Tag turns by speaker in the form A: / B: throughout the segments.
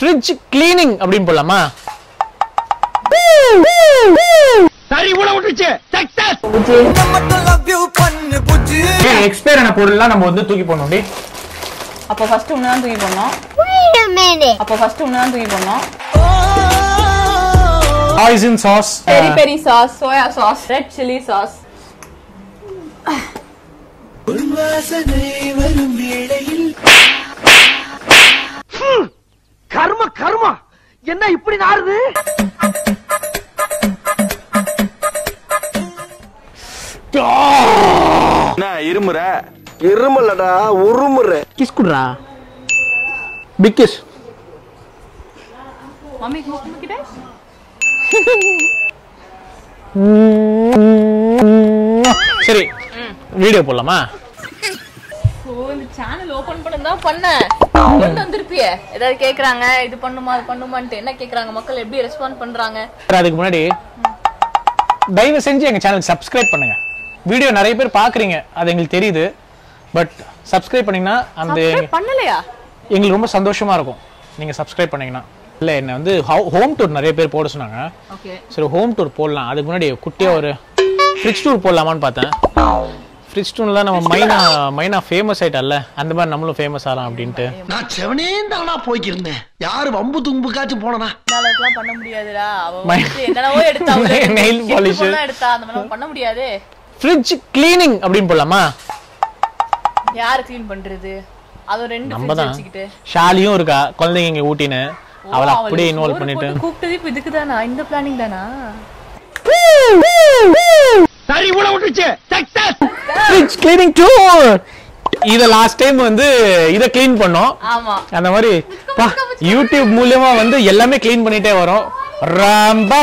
A: Fridge cleaning அப்படின்னு போடலாமா
B: சரி உள்ள விட்டுச்சு சக்சஸ்
A: எக்ஸ்பயர் ஆன பொருள்லாம் நம்ம வந்து தூக்கி போடணும் அப்படி
C: அப்போ ஃபர்ஸ்ட் ஒன்று தான் தூக்கி போடணும்
D: Wait a minute.
C: அப்போ ஃபர்ஸ்ட் ஒன்று தான் தூக்கி போடணும்
A: poison sauce
C: peri peri sauce soya sauce red chilli sauce
B: கர்ம கர்மா என்ன இப்படி நாறுது
E: என்ன இருமுற
B: இருமலடா உருமுற
A: கிஸ் குடுறா பிக் கிஸ்
C: மம்மி கிட்ட
A: சரி வீடியோ போடலாமா
C: ஓ இந்த சேனல் ஓபன் பண்ண தான் பண்ணேன் கொண்டு வந்திருப்பியே ஏதாவது கேக்குறாங்க இது பண்ணுமா அது பண்ணுமான்ட்டு என்ன கேக்குறாங்க மக்கள் எப்படி ரெஸ்பாண்ட் பண்றாங்க
A: சார், அதுக்கு முன்னாடி தயவு செஞ்சு எங்க சேனலுக்கு சப்ஸ்கிரைப் பண்ணுங்க வீடியோ நிறைய பேர் பாக்குறீங்க அது எங்களுக்கு தெரியுது பட் சப்ஸ்கிரைப் பண்ணீங்கன்னா அந்த
C: Subscribe பண்ணலையா
A: எங்களுக்கு ரொம்ப சந்தோஷமா இருக்கும் நீங்க சப்ஸ்கிரைப் பண்ணீங்கன்னா இல்ல என்ன வந்து ஹோம் டூர் நிறைய பேர் போட சொன்னாங்க
C: ஓகே
A: சரி ஹோம் டூர் போடலாம் அதுக்கு முன்னாடி குட்டியா ஒரு ஃப்ரிட்ஜ் டூர் போடலாமான்னு பார்த்தேன் ஃப்ரிட்ஜ் டூர்லாம் நம்ம மைனா மைனா ஃபேமஸ் ஆயிட்டல்ல அந்த மாதிரி நம்மளும் ஃபேமஸ் ஆகலாம் அப்படின்ட்டு
B: நான் செவனே தானா போய்க்கிருந்தேன் யாரு வம்பு தும்புக்காச்சும் போனனா
C: இந்த அளவுக்குலாம் பண்ண முடியாதுடா அவ
A: My-
C: வந்துட்டு என்னென்னவோ எடுத்தா உள்ள இருந்து
A: Nail
C: chip
A: polish.
C: எல்லாம் எடுத்தா அந்த மாதிரி பண்ண முடியாது
A: ஃப்ரிட்ஜ் கிளீனிங் அப்படின்னு போடலாமா
C: யாரு க்ளீன் பண்றது அது ரெண்டு
A: நம்ம
C: ஃப்ரிட்ஜ்
A: தான்
C: வச்சுக்கிட்டு
A: ஷாலியும் இருக்கா குழந்தைங்க இங்க ஊட்டின்னு
C: ஓ,
A: அவளை
C: அவளுக்கு
A: அப்படியே இன்வால்வ்
C: சோறு
A: பண்ணிட்டு
C: போட்டு கூப்பிட்டது இப்ப இதுக்கு தானா இந்த பிளானிங் தானா
B: சரி உள்ள விட்டுச்சு சக்சஸ்
A: ஃப்ரிட்ஜ் கிளீனிங் டூர் இத லாஸ்ட் டைம் வந்து இத க்ளீன் பண்ணோம்
C: ஆமா
A: அந்த மாதிரி பா, யூடியூப் மூலியமா வந்து எல்லாமே க்ளீன் பண்ணிட்டே வரோம் ரொம்ப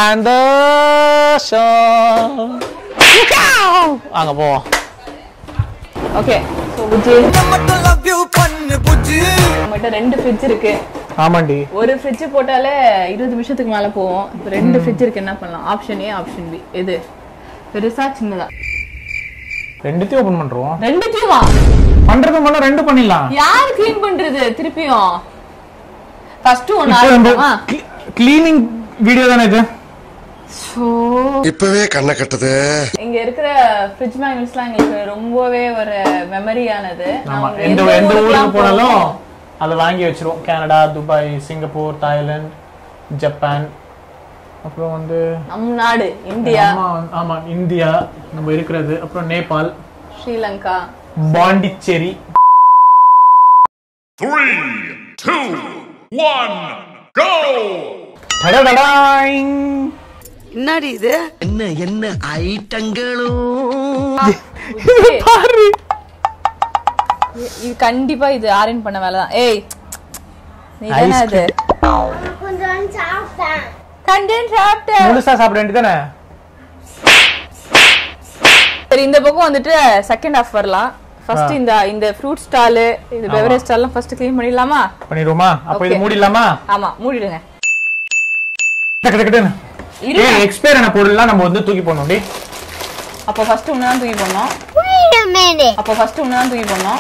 A: சந்தோஷம் அங்க போவோம்
C: ஓகே சோ புஜி நம்மகிட்ட ரெண்டு ஃப்ரிட்ஜ் இருக்கு
A: ஆமாண்டி
C: ஒரு ஃப்ரிட்ஜ் போட்டாலே இருபது நிமிஷத்துக்கு மேல போகும் இப்ப ரெண்டு ஃப்ரிட்ஜ் இருக்கு என்ன பண்ணலாம் ஆப்ஷன் ஏ ஆப்ஷன் பி எது பெருசா சின்னதா
A: ரெண்டுத்தையும் ஓபன் பண்றோம்
C: ரெண்டுத்தையுமா
A: பண்றது பண்ண ரெண்டு பண்ணிடலாம்
C: யார் க்ளீன் பண்றது திருப்பியும் ஃபர்ஸ்ட் ஒன்னு
A: இப்போ நம்ம
C: ஆரம்பிப்போமா
A: கிளீனிங் வீடியோ தானே இது
C: ஸோ
F: இப்பவே கண்ணை கட்டுது
C: இங்க இருக்கிற ஃப்ரிட்ஜ் மேக்னெட்ஸ்லாம் எங்களுக்கு ரொம்பவே ஒரு மெமரியானது
A: ஆமா எந்த எந்த ஊருக்கு போனாலும் அதை வாங்கி வச்சிருவோம் Canada Dubai Singapore Thailand Japan அப்புறம் வந்து
C: நம் நாடு இந்தியா
A: ஆமா ஆமா இந்தியா நம்ம இருக்கிறது அப்புறம் Nepal
C: Sri Lanka
A: Pondicherry
G: Three, two, one, go!
A: டடடடாயிங்.
B: என்னடி இது என்ன என்ன ஐட்டங்களும்
A: பாரு
C: இது கண்டிப்பா இது ஆரன் பண்ண வேலை தான் ஏய் நீ தானே
A: Ice
C: அது
D: கொஞ்சம் சாப்பிட்டேன்
C: கண்டென்ட் சாப்பிட்ட
A: முழுசா சாப்பிட வேண்டியதானே
C: சரி இந்த பக்கம் வந்துட்டு செகண்ட் ஹாஃப் வரலாம் ஃபர்ஸ்ட் இந்த இந்த ஃப்ரூட் ஸ்டால் இந்த பெவரேஜ் ஸ்டால்லாம் ஃபர்ஸ்ட் க்ளீன் பண்ணிடலாமா
A: பண்ணிடுவோமா அப்ப இது
C: Okay.
A: மூடிடலாமா
C: ஆமா மூடிடுங்க
A: டக்கு டக்கு டக்குன்னு.
C: இருங்க.
A: ஏய் எக்ஸ்பயர் ஆன பொருள்லாம் நம்ம வந்து தூக்கி போடணும் அப்படி
C: அப்போ ஃபர்ஸ்ட் ஒன்று தான் தூக்கி போடணும்
D: Wait a minute.
C: அப்போ ஃபர்ஸ்ட் ஒன்று தான் தூக்கி போடணும்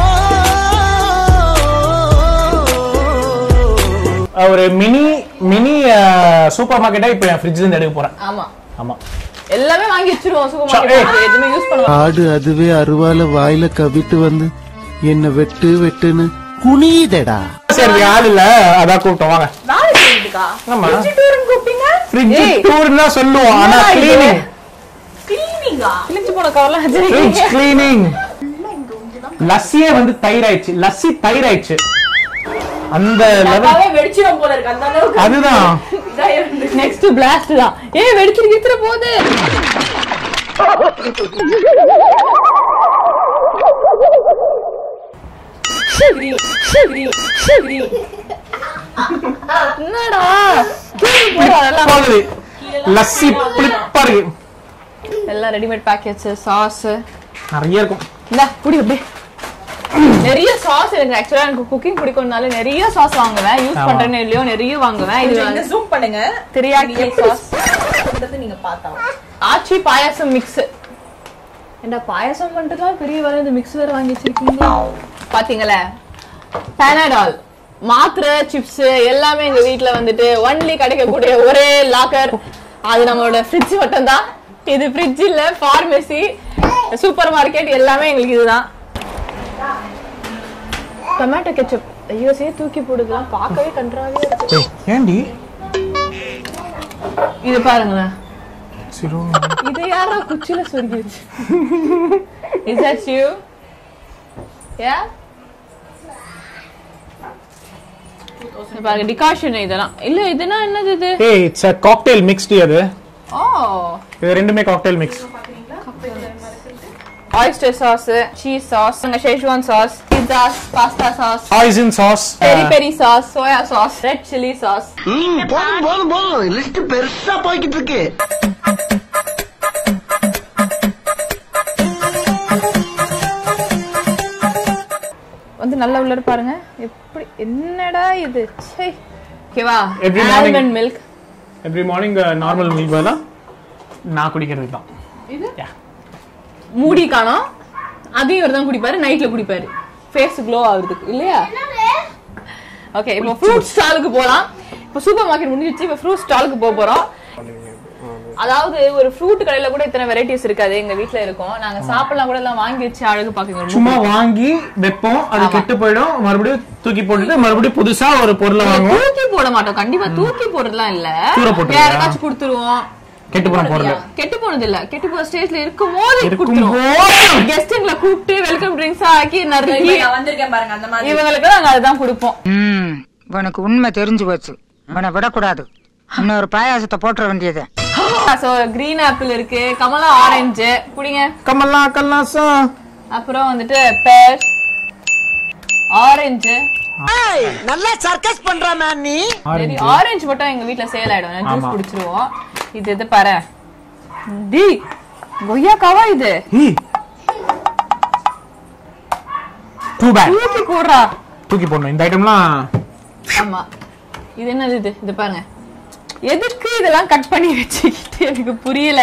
A: ஒரு மினி மினி சூப்பர் மார்க்கெட்டா இப்ப என் ஃப்ரிட்ஜ்ல இருந்து எடுக்க போறேன்
C: ஆமா
A: ஆமா
C: எல்லாமே வாங்கி வச்சிருவோம் சூப்பர்
A: சா- ஏய்.
C: மார்க்கெட் எதுவுமே யூஸ் பண்ணுவோம்
H: ஆடு அதுவே அருவால வாயில கவிட்டு வந்து என்ன வெட்டு வெட்டுன்னு குனியுதடா
A: சரி ஆள் இல்ல அதான் கூப்பிட்டோம் வாங்க
C: நாளை செய்யுதுக்கா
A: ஆமா.
C: டூர்னு கூப்பிட்டீங்க
A: ஃப்ரிட்ஜ்
C: ஏய்.
A: டூர்னு தான் சொல்லுவோம் ஆனா
C: என்னடா இது?
A: கிளீனிங்
C: கிளீனிங்கா கிழிஞ்சு போன கவர்லாம்
A: ஃப்ரிட்ஜ்
C: வச்சிருக்கீங்க
A: கிளீனிங் லஸ்ஸியே வந்து தயிர் ஆயிடுச்சு லஸ்ஸி தயிர் ஆயிடுச்சு அந்த லெவல்
C: டப்பாவே வெடிச்சிடும் போல இருக்கு அந்த அளவுக்கு
A: அதுதான்
C: நெக்ஸ்ட் பிளாஸ்ட் தான் ஏய் வெடிச்சிட்டு கித்துற போகுது என்னடா தூக்கி போடு அதெல்லாம்.
A: போகுது லஸ்ஸி புளிப்பா இருக்கு
C: எல்லாம் ரெடிமேட் பேக்கெட்ஸ் சாஸ்
A: நிறைய இருக்கும்
C: இந்த புடி அப்படியே நிறைய சாஸ் எனக்கு ஆக்சுவலா எனக்கு குக்கிங் பிடிக்கும்னால நிறைய சாஸ் வாங்குவேன் யூஸ்
A: ஆமா.
C: பண்றேன்னு இல்லையோ நிறைய வாங்குவேன் இது
I: இங்க ஜூம் பண்ணுங்க
C: தெரியாக்கி சாஸ்
I: பண்றது நீங்க பார்த்தா
C: ஆச்சி பாயாசம் மிக்ஸ் ஏண்டா பாயாசம் பண்ணிட்டு தான் பெரிய வேலை இந்த மிக்ஸ் வேற வாங்கி வச்சிருக்கீங்க பாத்தீங்களே பேனடால் மாத்திரை சிப்ஸ் எல்லாமே எங்க வீட்ல வந்துட்டு ஒன்லி கிடைக்கக்கூடிய ஒரே லாக்கர் அது நம்மளோட ஃப்ரிட்ஜ் மட்டும் தான் இது ஃப்ரிட்ஜ் இல்ல ஃபார்மசி சூப்பர் மார்க்கெட் எல்லாமே எங்களுக்கு இதுதான் டொமேட்டோ கெச்சப் ஐயோ சே தூக்கி போடுதெல்லாம் பார்க்கவே கன்றாவே இருக்கு
A: ஏண்டி
C: இது பாருங்களேன்
A: சிறு
C: இது யாரா குச்சில சொருகி வச்சு இஸ் தட் யூ யா பாருங்க டிகாஷன் இதெல்லாம் இல்ல இதுனா என்னது இது
A: ஏய் இட்ஸ் அ காக்டெயில் மிக்ஸ்டி அது
C: ஓ
A: இது ரெண்டுமே cocktail mix
C: oyster sauce cheese sauce schezwan sauce pizza pasta sauce
A: poison sauce
C: peri peri sauce soya sauce red chilli sauce
B: ம், போதும் போதும் போதும் லிஸ்ட் பெருசா போய்கிட்டு இருக்கு
C: வந்து நல்லா உள்ள பாருங்க எப்படி என்னடா இது ச்சே ஓகேவா
A: Every morning-
C: almond milk
A: every morning normal milk பதிலா நான் குடிக்கிறது தான்
C: மூடி காணோம் அதையும் இவர் தான் குடிப்பாரு நைட்ல குடிப்பாரு ஃபேஸ் க்ளோ ஆகுறதுக்கு இல்லையா ஓகே இப்போ ஃப்ரூட் ஸ்டாலுக்கு போலாம் இப்போ சூப்பர் மார்க்கெட் முடிஞ்சிச்சு இப்போ ஃப்ரூட் ஸ்டாலுக்கு போக போறோம் அதாவது ஒரு ஃப்ரூட் கடையில கூட இத்தனை வெரைட்டிஸ் இருக்காது எங்க வீட்ல இருக்கும் நாங்க சாப்பிடலாம் கூட எல்லாம் வாங்கி வச்சு அழகு பாக்குறோம்
A: சும்மா வாங்கி வைப்போம் அது கெட்டு போயிடும் மறுபடியும் தூக்கி போட்டுட்டு மறுபடியும் புதுசா ஒரு பொருளை வாங்குவோம்
C: தூக்கி போட மாட்டோம் கண்டிப்பா தூக்கி போடுறதுலாம் இல்ல
A: தூர போட்டுருவியா?
C: வேற ஏதாச்சும் கொடுத்துருவோம்
A: கெட்டு போன பொருள்
C: கெட்டு போனது இல்ல கெட்டு போன ஸ்டேஜ்ல இருக்கும் போது
A: இருக்கும்
C: கொடுத்துருவோம் கெஸ்டுங்களை கூப்பிட்டு வெல்கம் ட்ரிங்க்ஸ் ஆக்கி நறுக்கி
I: நான் வந்திருக்கேன் பாருங்க அந்த மாதிரி
C: இவங்களுக்கு நாங்க அதுதான் கொடுப்போம்
E: ம் உனக்கு உண்மை தெரிஞ்சு போச்சு உன்னை விடக்கூடாது இன்னொரு பாயாசத்தை போட்டுற வேண்டியது
C: சோ கிரீன் ஆப்பிள் இருக்கு கமலா ஆரஞ்சு குடிங்க
A: கமலா கல்லாசா
C: அப்புறம் வந்துட்டு பேர் ஆரஞ்சு
B: நல்லா சர்க்கஸ் பண்ற மேன் நீ
C: சரி ஆரஞ்சு மட்டும் எங்க வீட்ல சேல் ஆயிடும் ஜூஸ்
A: ஆமா.
C: குடிச்சிருவோம் இது இது பாரு டி கொய்யாக்காவா இது
A: டூ பேக்
C: தூக்கி போடுறா
A: தூக்கி போடணும் இந்த ஐட்டம்லாம்
C: ஆமா இது என்னது இது இது பாருங்க எதுக்கு இதெல்லாம் கட் பண்ணி வச்சுக்கிட்டு எனக்கு புரியல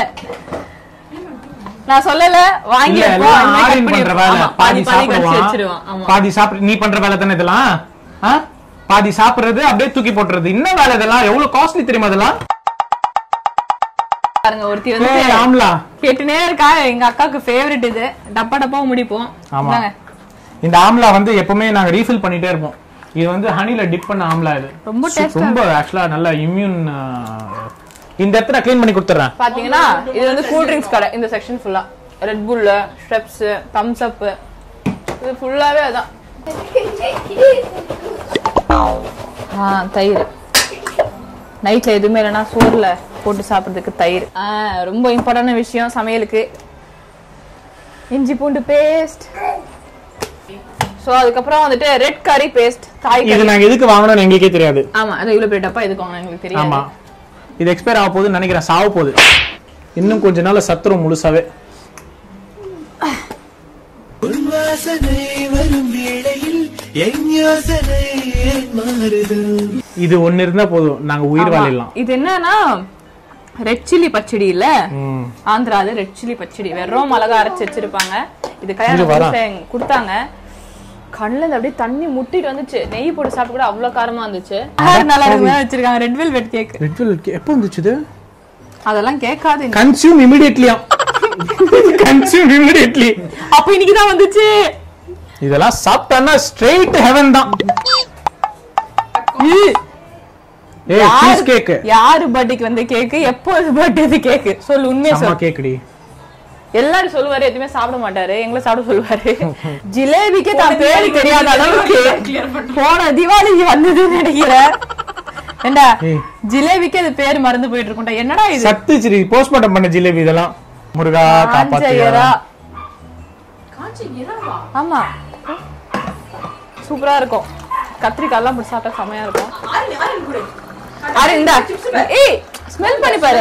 C: நான் சொல்லல வாங்கி
A: இல்ல
C: வைப்போம்,
A: எல்லாம்
C: இனிமே cut
A: ஆரின்
C: பண்ணி
A: பண்ற
C: வைப்போம்.
A: வேலை
C: ஆமா,
A: பாதி
C: பாதி கடிச்சு
A: சாப்பிடுவான்
C: வச்சிருவான் ஆமா
A: பாதி சாப்பிடு நீ பண்ற வேலை தானே இதெல்லாம் ஆ? பாதி சாப்பிடுறது அப்படியே தூக்கி போட்டுறது என்ன வேலை இதெல்லாம் எவ்வளவு காஸ்ட்லி தெரியுமா இதெல்லாம்
C: பாருங்க ஒருத்தி
A: ஏய்,
C: வந்து
A: ஆம்லா
C: கேட்டுனே இருக்கா எங்க அக்காவுக்கு ஃபேவரட் இது டப்பா டப்பாவும் முடிப்போம்
A: ஆமா.
C: இந்தாங்க.
A: இந்த ஆம்லா வந்து எப்பவுமே நாங்க ரீஃபில் பண்ணிட்டே இருப்போம் இது வந்து ஹனில டிப் பண்ண ஆம்லா இது
C: ரொம்ப
A: சு-
C: taste ஆ
A: ரொம்ப ஆக்சுவலா நல்ல இம்யூன் இந்த இடத்துல க்ளீன் பண்ணி கொடுத்துறேன்
C: பாத்தீங்கன்னா இது வந்து கூல் ட்ரிங்க்ஸ் கடை இந்த செக்ஷன் ஃபுல்லா Red Bull steps Thums Up இது ஃபுல்லாவே அதான் ஆ தயிர் நைட்ல எதுவுமே இல்லைன்னா சோறுல போட்டு சாப்பிடுறதுக்கு தயிர் ஆ, ரொம்ப இம்பார்ட்டன்டான விஷயம் சமையலுக்கு இஞ்சி பூண்டு பேஸ்ட் சோ அதுக்கப்புறம் வந்துட்டு ரெட் கறி பேஸ்ட் தாய்
A: இது
C: கறி
A: நாங்க எதுக்கு வாங்கணும்னு எங்களுக்கே தெரியாது
C: ஆமா அது இவ்வளவு பெரிய டப்பா எதுக்கு வாங்கணும் எங்களுக்கு
A: ஆமா
C: தெரியாது
A: இது எக்ஸ்பயர் ஆக போகுதுன்னு நினைக்கிறேன் சாவ போகுது இன்னும் கொஞ்ச நாள்ல சத்துரும் முழுசாவே இது ஒண்ணு இருந்தா போதும் நாங்க உயிர்
C: ஆமா.
A: வாழிடலாம்
C: இது என்னன்னா ரெட் சில்லி பச்சடி இல்ல
A: ம்.
C: ஆந்திராது ரெட் சில்லி பச்சடி வெறும் மிளகா அரைச்சு வச்சிருப்பாங்க இது கல்யாண
A: இரு வரேன்.
C: வீட்டுல எங்க கொடுத்தாங்க கண்ணுல இருந்து அப்படியே தண்ணி முட்டிட்டு வந்துச்சு நெய் போட்டு சாப்பிட்டு கூட அவ்வளவு காரமா இருந்துச்சு நல்லா இருக்கு வச்சிருக்காங்க red velvet cake
A: red velvet எப்போ வந்துச்சு இது
C: அதெல்லாம் கேட்காது
A: கன்சியூம் இமிடியட்லியா கன்சியூம் இமிடியட்லி
C: அப்ப இன்னைக்கு தான் வந்துச்சு
A: இதெல்லாம் சாப்பிட்டான்னா ஸ்ட்ரெயிட் ஹெவன் தான் ஏய்
C: யாரு-
A: சீஸ் கேக்
C: யாரு பர்த்டேக்கு வந்த கேக்கு எப்போ பர்த்டே கேக்கு சொல்லு உண்மையை
A: செம்ம
C: சொல்லு
A: கேக்குடி
C: எல்லாரும் சொல்லுவாரு எதுவுமே சாப்பிட மாட்டாரு எங்களை சாப்பிட சொல்லுவாரு ஜிலேபிக்கே தான் பேரு தெரியாத அளவுக்கு போன தீபாவளிக்கு வந்ததுன்னு நினைக்கிறேன் ஏண்டா
A: ஏய்.
C: ஜிலேபிக்கு அது பேர் மறந்து போயிட்டு இருக்கும்டா என்னடா இது
A: சத்து சரி போஸ்ட்மார்ட்டம் பண்ண ஜிலேபி இதெல்லாம் முருகா
C: காஞ்ச
A: காப்பாத்தியா
C: எறா. ஆமா சூப்பரா இருக்கும் கத்திரிக்காய் எல்லாம் போட்டு சாப்பிட்டா செமையா இருக்கும் அரு இந்தா ஏய் ஸ்மெல் பண்ணி பாரு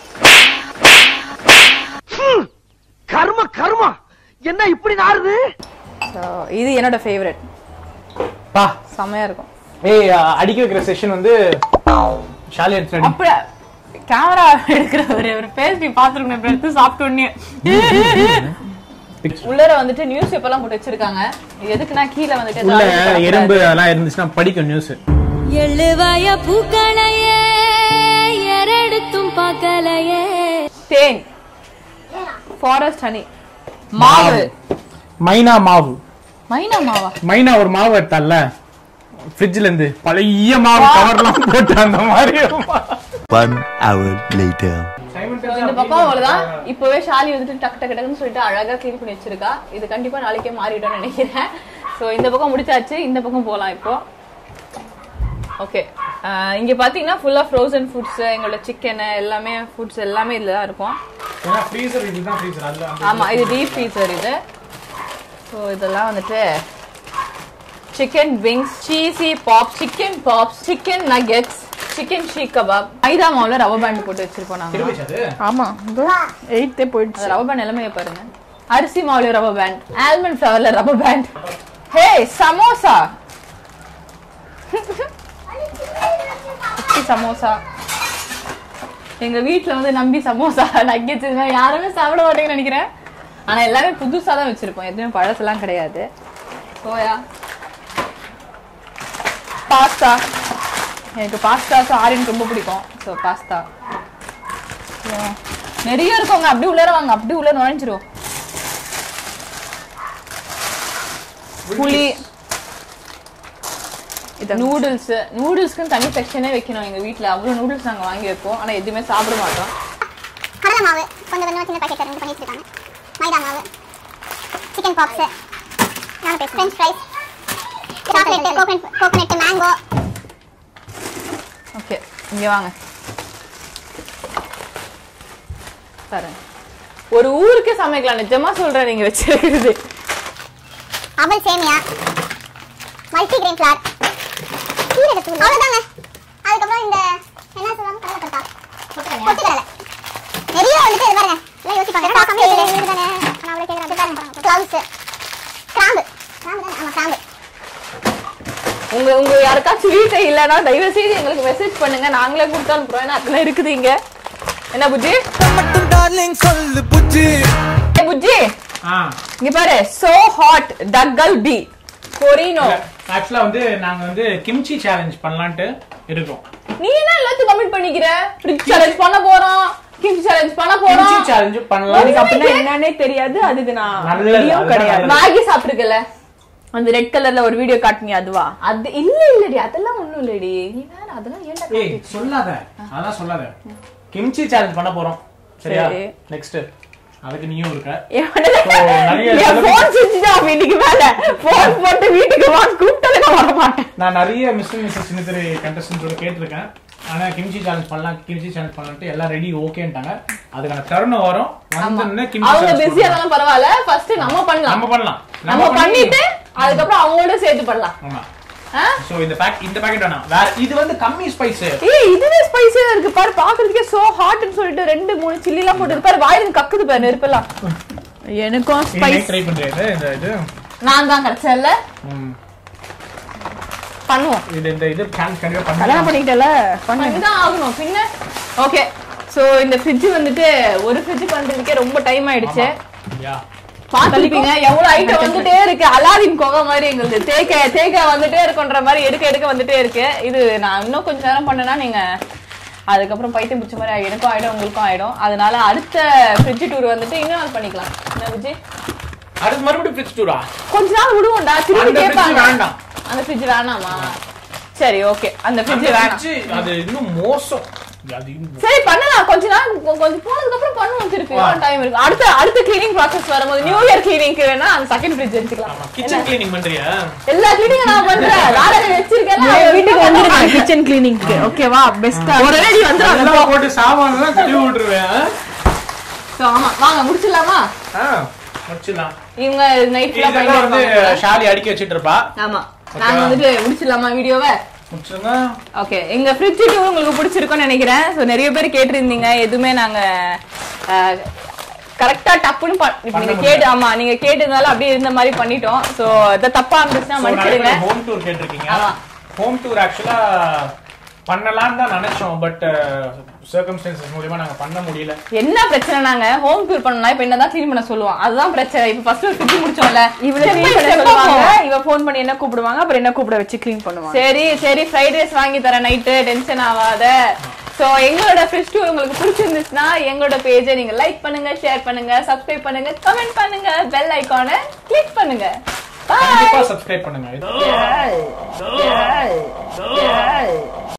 B: கர்ம கர்மா என்ன இப்படி நாறுது
C: So, இது என்னோட ஃபேவரட்
A: பா
C: செமையா இருக்கும்
A: ஏய் அஹ், அடிக்க வைக்கிற செஷன் வந்து ஷாலி எடுத்து அடி.
C: அப்படி கேமரா எடுக்கிற ஒரு ஒரு பேசி பாத்துருக்கணும் இப்ப எடுத்து சாப்பிட்ட உடனே உள்ளர வந்துட்டு நியூஸ் பேப்பர்லாம் போட்டு வச்சிருக்காங்க இது எதுக்குன்னா கீழே வந்துட்டு
A: உள்ள
C: ஏதாவது அழுக்கு
A: எறும்பு
C: கிடக்கூடாது.
A: அதெல்லாம் இருந்துச்சுன்னா படிக்கும் நியூஸ்
J: எழுவாய பூக்களையே எரடுத்தும் பார்க்கலையே
C: தேன் ஃபாரஸ்ட் ஹனி மாவு
A: மைனா மாவு
C: மைனா மாவா
A: மைனா ஒரு மாவு எடுத்தால ஃப்ரிட்ஜ்ல இருந்து பழைய மாவு கவர்லாம் போட்டு அந்த மாதிரி ஒரு மாவு.
K: One hour later.
C: So, இந்த பக்கம் அவ்வளவுதான் இப்பவே ஷாலி வந்துட்டு டக்கு டக்கு டக்குன்னு சொல்லிட்டு அழகா க்ளீன் பண்ணி வச்சிருக்கா இது கண்டிப்பா நாளைக்கே மாறிடும்னு நினைக்கிறேன் சோ இந்த பக்கம் முடிச்சாச்சு இந்த பக்கம் போலாம் இப்போ ஓகே இங்க பாத்தீங்கன்னா ஃபுல்லா ஃப்ரோசன் ஃபுட்ஸ் எங்களோட சிக்கன் எல்லாமே ஃபுட்ஸ் எல்லாமே இதுல தான் இருக்கும்
A: ஏன்னா freezer இதுதான் freezer. அதுல அந்த-
C: ஆமா இது டீப் ஃப்ரீசர் இது ஸோ இதெல்லாம் வந்துட்டு chicken wings cheesy pop chicken pops chicken nuggets chicken seekh kebab மைதா மாவுல ரவர் பேண்ட் போட்டு வச்சிருப்போம் நாங்க
A: இருந்துச்சு அது?
C: ஆமா எயித்தே போயிடுச்சு ரவர் பேண்ட் எல்லாமே பாருங்க அரிசி மாவுல ரவர் பேண்ட் ஆல்மண்ட் ஃபிளவர்ல ரவர் பேண்ட் ஹே சமோசா குட்டி சமோசா எங்க வீட்ல வந்து நம்பி சமோசா நக்கெட்ஸ் இது மாதிரி யாருமே சாப்பிட மாட்டேங்கன்னு நினைக்கிறேன் ஆனா எல்லாமே புதுசா தான் வச்சிருப்போம் எதுவுமே பழசெல்லாம் கிடையாது சோயா பாஸ்தா எனக்கு பாஸ்தா ஆரியனுக்கு ரொம்ப பிடிக்கும் ஸோ பாஸ்தா நிறைய இருக்கவங்க அப்படி உள்ளார வாங்க அப்படி உள்ள நுழைஞ்சிரும் புளி இது நூடுல்ஸ் நூடுல்ஸ்க்கு தனி செக்ஷனே வைக்கணும் எங்க வீட்ல அவ்வளவு நூடுல்ஸ் நாங்க வாங்கி வைப்போம் ஆனா எதுவுமே சாப்பிட மாட்டோம்
D: கடலை மாவு கொஞ்சம் கொஞ்சம் சின்ன பாக்கெட் ரெண்டு பண்ணி வச்சிருக்காங்க மைதா மாவு சிக்கன் பாப்ஸ் நாலு பேர் french fries chocolate coconut coconut mango
C: okay இங்க வாங்க பாருங்க ஒரு ஊருக்கே சமைக்கலாம் நிஜமா சொல்றேன் நீங்க வச்சிருக்கிறது
D: அவல் சேமியா மல்டி கிரெயின் ஃபிளார் சீரக தூள் அவ்வளவுதாங்க அதுக்கப்புறம் இந்த என்ன சொல்லுவாங்க கடலை பட்டா பொட்டுக்கடலை நிறைய வந்துட்டு இது பாருங்க எல்லாம் யோசிப்பாங்க என்னடா கம்மி இல்லை இது தானே நான் அவ்வளோ கேட்குறேன் அது பாருங்க கிளவுஸ் கிராம்பு கிராம்பு தானே ஆமா கிராம்பு
C: உங்க உங்க யாருக்காச்சும் வீட்டை இல்லைன்னா தயவு செய்து எங்களுக்கு மெசேஜ் பண்ணுங்க நாங்களே கொடுத்து அனுப்புறோம் ஏன்னா அதெல்லாம் இருக்குது இங்க என்ன புஜ்ஜி
L: மட்டும் டார்லிங் சொல்லு புஜ்ஜி
C: ஏய் புஜ்ஜி
A: ஆ.
C: இங்க பாரு சோ ஹாட் டக்கல் பி கொரினோ
A: ஆக்சுவலா வந்து நாங்க வந்து கிம்ச்சி சேலஞ்ச் பண்ணலான்ட்டு இருக்கோம்
C: நீ என்ன எல்லாத்தையும் கமெண்ட் பண்ணிக்கிற ஃப்ரிட்ஜ் சேலஞ்ச் பண்ண போறோம் கிம்ச்சி சேலஞ்ச் பண்ண போறோம்
A: கிம்ச்சி சேலஞ்ச் பண்ணலாம்
C: எனக்கு அப்படின்னா என்னன்னே தெரியாது அதுக்கு நான்
A: நல்லது,
C: video
A: அதுதான்
C: கிடையாது
A: நல்லது.
C: மேகி சாப்பிட்டுருக்கல அந்த ரெட் கலர்ல ஒரு வீடியோ காட்டுனீங்க அதுவா அது இல்ல இல்லடி அதெல்லாம் ஒண்ணும் இல்லடி நீ வேற அதெல்லாம் ஏன்டா
A: ஏய் சொல்லாத அதான் சொல்லாத கிம்ச்சி சேலஞ்ச் பண்ண போறோம் சரியா
C: சரி.
A: நெக்ஸ்ட் அதுக்கு நீயும் இருக்க
C: என்
A: நிறைய
C: என்
A: செலவு-
C: phone switch off இன்னைக்கு மேல phone போட்டு வீட்டுக்கு வா கூப்பிட்டது நான் வர மாட்டேன்
A: நான் நிறைய மிஸ்டர் மிஸ்ஸஸ் சின்ன திரை கண்டஸ்டன்ஸோட கேட்டிருக்கேன் ஆனா கிம்ச்சி சேலஞ்ச் பண்ணலாம் கிம்ச்சி சேலஞ்ச் பண்ணலான்ட்டு எல்லாம் ரெடி ஓகேன்ட்டாங்க அதுக்கான தருணம் வரும் வந்தோடனே கிம்ச்சி
C: அவங்க
A: challenge
C: பிஸியா
A: பண்ணலாம்.
C: இருந்தாலும் பரவாயில்ல ஃபர்ஸ்ட் நம்ம பண்ணலாம்
A: நம்ம பண்ணலாம்
C: நம்ம பண்ணிட்டு அதுக்கப்புறம் அவங்களோட சேர்த்து பண்ணலாம்
A: ஆமா
C: ஆ?
A: சோ இந்த பேக் இந்த பாக்கெட் வேணாம் வேற இது வந்து கம்மி ஸ்பைஸ்
C: ஏய் இதுவே ஸ்பைசியா இருக்கு பாரு பாக்குறதுக்கே சோ ஹாட்னு சொல்லிட்டு ரெண்டு மூணு சில்லி எல்லாம் போட்டு பாரு வாயில இருந்து கக்குது பாரு நெருப்பெல்லாம் எனக்கும் ஸ்பைஸ்
A: ட்ரை பண்றியா இந்த இது
C: நான் தான் கிடைச்சல
A: ம்.
C: பண்ணுவோம்
A: இது இந்த இது சேலஞ்ச் கண்டிப்பா
C: கல்யாணம்
A: பண்ணலாம்
C: பண்ணிக்கிட்டல பண்ணிதான் ஆகணும் பின்ன ஓகே சோ இந்த ஃப்ரிட்ஜ் வந்துட்டு ஒரு ஃப்ரிட்ஜ் பண்றதுக்கே ரொம்ப டைம் ஆயிடுச்சு
A: யா
C: பாத்துருப்பீங்க எவ்வளவு ஐட்டம் வந்துட்டே இருக்கு அலாதின் கொகை மாதிரி எங்களுக்கு தேக்க தேக்க வந்துட்டே இருக்குன்ற மாதிரி எடுக்க எடுக்க வந்துட்டே இருக்கு இது நான் இன்னும் கொஞ்ச நேரம் பண்ணனா நீங்க அதுக்கப்புறம் பைத்தியம் பிடிச்ச மாதிரி ஆயிடும். எனக்கும் ஆயிடும் உங்களுக்கும் ஆயிடும் அதனால அடுத்த ஃப்ரிட்ஜ் டூர் வந்துட்டு இன்னும் நாள் பண்ணிக்கலாம் என்ன விஜய்
A: அடுத்து மறுபடியும் ஃப்ரிட்ஜ் டூரா
C: கொஞ்ச நாள் விடுவோம்டா திருப்பி
A: அந்த fridge
C: கேட்பாங்க
A: வேண்டாம்.
C: அந்த ஃப்ரிட்ஜ் வேணாமா சரி ஓகே அந்த ஃப்ரிட்ஜ் வேணாம்
A: fridge, அது இன்னும் மோசம் அது இன்னும்
C: சரி பண்ணலாம் கொஞ்ச நாள் கொ- கொஞ்சம் போனதுக்கு அப்புறம் பண்ணுவோம் திருப்பி
A: வா.
C: டைம் இருக்கு அடுத்த அடுத்த கிளீனிங் ப்ராசஸ் வரும்போது நியூ இயர் கிளீனிங்க்கு வேணா அந்த செகண்ட் ஃப்ரிட்ஜ் எடுத்துக்கலாம்
A: கிச்சன் கிளீனிங் பண்றியா
C: எல்லா கிளீனிங் நான் பண்றேன் வாடகை வச்சிருக்கேன் வீட்டுக்கு வந்துருக்கேன் கிச்சன் கிளீனிங்க்கு ஓகேவா பெஸ்டா ஒரு ரெடி வந்துரும்
A: எல்லாம் போட்டு சாமான் எல்லாம் கழுவி விட்டுருவேன்
C: So, ஆமா வாங்க முடிச்சிடலாமா
A: ஆ, முடிச்சிடலாம்
C: இவங்க நைட் ஃபுல்லா
A: இதெல்லாம் வந்து
C: பண்ணிட்டு
A: ஷாலி அடுக்கி வச்சிட்டு இருப்பா
C: ஆமா நாங்க வந்துட்டு முடிச்சிடலாமா வீடியோவை
A: முடிச்சிருங்க
C: ஓகே எங்க ஃப்ரிட்ஜ் டூர் உங்களுக்கு பிடிச்சிருக்கும்னு நினைக்கிறேன் ஸோ நிறைய பேர் கேட்டிருந்தீங்க எதுவுமே நாங்க கரெக்டா டப்புன்னு ப- இப்ப நீங்க
A: பண்ண
C: கேட்டு ஆமா நீங்க கேட்டதுனால அப்படியே இருந்த மாதிரி பண்ணிட்டோம் சோ இதை தப்பா இருந்துச்சுன்னா மன்னிச்சிடுங்க
A: ஹோம் டூர் கேட்டிருக்கீங்க
C: ஆமா.
A: ஹோம் டூர் ஆக்சுவலா பண்ணலாம்னு தான் நினைச்சோம் பட் சர்க்கம்ஸ்டன்சஸ் மூலியமா நாங்க பண்ண முடியல
C: என்ன பிரச்சனை நாங்க ஹோம் டூர் பண்ணலாம் இப்ப என்னதான் க்ளீன் பண்ண சொல்லுவோம் அதுதான் பிரச்சனை இப்ப ஃபர்ஸ்ட் ஒரு ஃபிட்டி முடிச்சோம்ல
I: இவள
C: Step by
I: clean பண்ண
C: step ஆ
I: சொல்லுவாங்க
C: போவோம்.
I: இவ ஃபோன் பண்ணி என்ன கூப்பிடுவாங்க அப்புறம் என்ன கூப்பிட வச்சு க்ளீன் பண்ணுவாங்க
C: சரி சரி ஃப்ரைட் ரைஸ் வாங்கி தரேன் நைட்டு டென்ஷன் ஆகாத சோ எங்களோட ஃபிஷ் டூர் உங்களுக்கு பிடிச்சிருந்துச்சுன்னா எங்களோட பேஜை நீங்க லைக் பண்ணுங்க ஷேர் பண்ணுங்க சப்ஸ்கிரைப் பண்ணுங்க கமெண்ட் பண்ணுங்க பெல் ஐகானை கிளிக் பண்ணுங்க
A: கண்டிப்பா சப்ஸ்கிரைப் பண்ணுங்க
C: Bye. Bye. Bye.